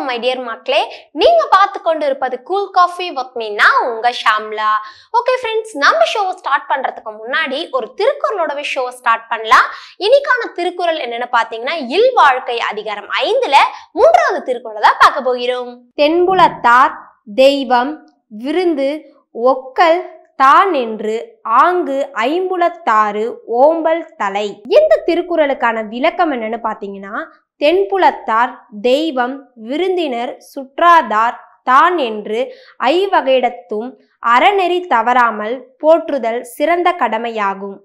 my dear மக்களே நீங்க பார்த்து கொண்டு இருப்பது கூல் காஃபி வித் மீ நான் உங்க ஷாம்லா ஓகே ஃப்ரெண்ட்ஸ் நம்ம ஷோவை ஸ்டார்ட் பண்றதுக்கு முன்னாடி ஒரு திருக்குறளோடவே ஷோவை ஸ்டார்ட் பண்ணலாம் இன்னைக்கான திருக்குறள் என்னன்னு பாத்தீங்கன்னா இல் வாழ்க்கை அதிகாரம் ஐந்துல மூன்றாவது திருக்குறளை தான் பார்க்க போகிறோம் தென்புலத்தார் தெய்வம் விருந்து ஒக்கல் தான் என்று ஆங்கு ஐம்புலத்தாறு ஓம்பல் தலை இந்த திருக்குறளுக்கான விளக்கம் என்னன்னு பார்த்தீங்கன்னா தென்புலத்தார் தெய்வம் விருந்தினர் சுற்றாதார் தான் என்று ஐவகையிடத்தும் அறநெறி தவறாமல் போற்றுதல் சிறந்த கடமையாகும்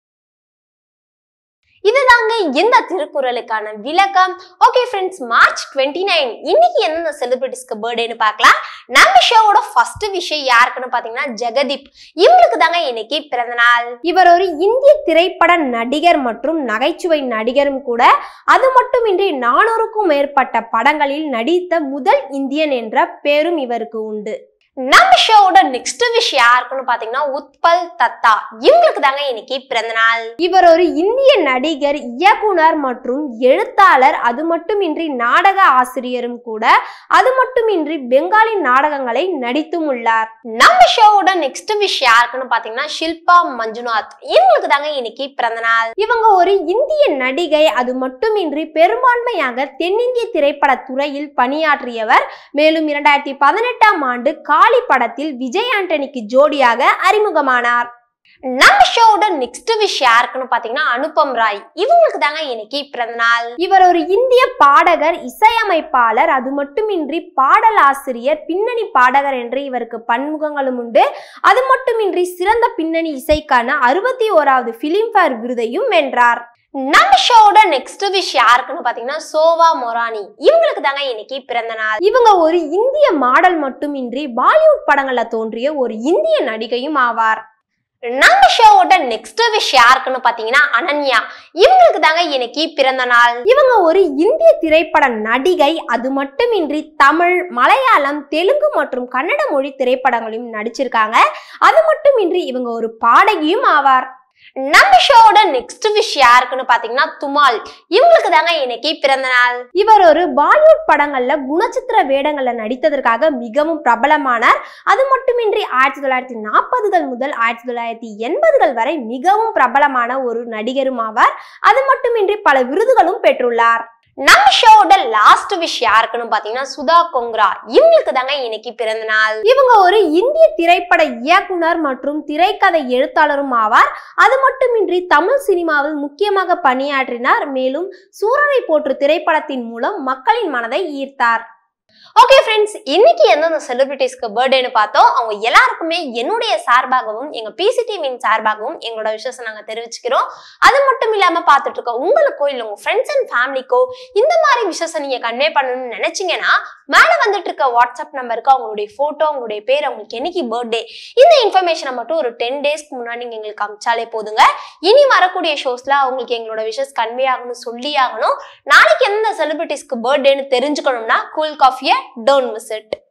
இதுதாங்க இந்த திருக்குறளுக்கான விளக்கம் okay friends March twenty nine இன்னைக்கு எந்தெந்த செலிபிரிட்டிஸ்க்கு பர்த்டேன்னு பார்க்கலாம் நம்ம ஷோவோட ஃபர்ஸ்ட் விஷயம் யாருக்குன்னு பாத்தீங்கன்னா ஜெகதீப் இவங்களுக்கு தாங்க இன்னைக்கு பிறந்த நாள் இவர் ஒரு இந்திய திரைப்பட நடிகர் மற்றும் நகைச்சுவை நடிகரும் கூட அது மட்டுமின்றி நானூறுக்கும் மேற்பட்ட படங்களில் நடித்த முதல் இந்தியன் என்ற பேரும் இவருக்கு உண்டு நம்ம ஷோவோட நெக்ஸ்ட் விஷயம் யாருக்குன்னு பாத்தீங்கன்னா உத்பல் தத்தா இவங்களுக்கு தாங்க இன்னைக்கு பிறந்த நாள் இவர் ஒரு இந்திய நடிகர் இயக்குனர் மற்றும் எழுத்தாளர் அது மட்டுமின்றி நாடக ஆசிரியரும் கூட அது மட்டுமின்றி பெங்காலி நாடகங்களை நடித்தும் உள்ளார் நம்ம ஷோவோட நெக்ஸ்ட் விஷயம் யாருக்குன்னு பாத்தீங்கன்னா ஷில்பா மஞ்சுநாத் இவங்களுக்கு தாங்க இன்னைக்கு பிறந்த நாள் இவங்க ஒரு இந்திய நடிகை அது மட்டுமின்றி பெரும்பான்மையாக தென்னிந்திய திரைப்பட துறையில் பணியாற்றியவர் மேலும் இரண்டாயிரத்தி பதினெட்டாம் ஆண்டு காளி படத்தில் விஜய் ஆண்டனிக்கு ஜோடியாக அறிமுகமானார் நம்ம ஷோவோட நெக்ஸ்ட் விஷயம் யாருக்குன்னு பாத்தீங்கன்னா அனுபம் ராய் இவங்களுக்கு தாங்க இன்னைக்கு பிறந்த நாள் இவர் ஒரு இந்திய பாடகர் இசையமைப்பாளர் அது மட்டுமின்றி பாடல் ஆசிரியர் பின்னணி பாடகர் என்று இவருக்கு பன்முகங்களும் உண்டு அது மட்டுமின்றி சிறந்த பின்னணி இசைக்கான அறுபத்தி ஓராவது பிலிம்பேர் விருதையும் வென்றார் நம்ம ஷோவோட நெக்ஸ்ட் விஷயம் யாருக்குன்னு பாத்தீங்கன்னா சோவா மொரானி இவங்களுக்கு தாங்க இன்னைக்கு பிறந்த நாள் இவங்க ஒரு இந்திய மாடல் மட்டுமின்றி பாலிவுட் படங்கள்ல தோன்றிய ஒரு இந்திய நடிகையும் ஆவார் நம்ம ஷோவோட நெக்ஸ்ட் விஷயம் யாருக்குன்னு பாத்தீங்கன்னா அனன்யா இவங்களுக்கு தாங்க இன்னைக்கு பிறந்த நாள் இவங்க ஒரு இந்திய திரைப்பட நடிகை அது மட்டுமின்றி தமிழ் மலையாளம் தெலுங்கு மற்றும் கன்னட மொழி திரைப்படங்களையும் நடிச்சிருக்காங்க அது மட்டுமின்றி இவங்க ஒரு பாடகியும் ஆவார் நம்ம ஷோவோட நெக்ஸ்ட் விஷயம் யாருக்குன்னு பாத்தீங்கன்னா துமால் இவங்களுக்கு தாங்க இன்னைக்கு பிறந்த நாள் இவர் ஒரு பாலிவுட் படங்கள்ல குணச்சித்திர வேடங்கள்ல நடித்ததற்காக மிகவும் பிரபலமானார் அது மட்டுமின்றி ஆயிரத்தி தொள்ளாயிரத்தி நாற்பதுகள் முதல் ஆயிரத்தி தொள்ளாயிரத்தி எண்பதுகள் வரை மிகவும் பிரபலமான ஒரு நடிகரும் ஆவார் அது மட்டுமின்றி பல விருதுகளும் பெற்றுள்ளார் நம்ம ஷோவோட லாஸ்ட் விஷயம் யாருக்குன்னு பாத்தீங்கன்னா சுதா கொங்ரா இவங்களுக்கு தாங்க இன்னைக்கு பிறந்த நாள் இவங்க ஒரு இந்திய திரைப்பட இயக்குனர் மற்றும் திரைக்கதை எழுத்தாளரும் ஆவார் அது மட்டுமின்றி தமிழ் சினிமாவில் முக்கியமாக பணியாற்றினார் மேலும் சூரரை போற்று திரைப்படத்தின் மூலம் மக்களின் மனதை ஈர்த்தார் ஓகே ஃப்ரெண்ட்ஸ் இன்னைக்கு எந்தெந்த செலிபிரிட்டிஸ்க்கு பர்த்டேன்னு பார்த்தோம் அவங்க எல்லாருக்குமே என்னுடைய சார்பாகவும் எங்க பிசிடிவியின் சார்பாகவும் எங்களோட விஷயத்தை நாங்க தெரிவிச்சுக்கிறோம் அது மட்டும் இல்லாம பார்த்துட்டு இருக்க உங்களுக்கோ இல்ல உங்க ஃப்ரெண்ட்ஸ் அண்ட் ஃபேமிலிக்கோ இந்த மாதிரி விஷயத்தை நீங்க கன்வே பண்ணணும்னு நினைச்சீங்கன்னா மேல வந்துட்டு இருக்க வாட்ஸ்அப் நம்பருக்கு அவங்களுடைய போட்டோ அவங்களுடைய பேர் அவங்களுக்கு என்னைக்கு பர்த்டே இந்த இன்ஃபர்மேஷனை மட்டும் ஒரு டென் டேஸ்க்கு முன்னாடி நீங்க எங்களுக்கு அமிச்சாலே போதுங்க இனி வரக்கூடிய ஷோஸ்ல அவங்களுக்கு எங்களோட விஷஸ் கன்வே ஆகணும் சொல்லி ஆகணும் நாளைக்கு எந்த செலிபிரிட்டிஸ்க்கு பர்த்டேன்னு தெரிஞ்சுக்கணும்னா கூல் காஃபியை டோன்ட் மிஸ் இட்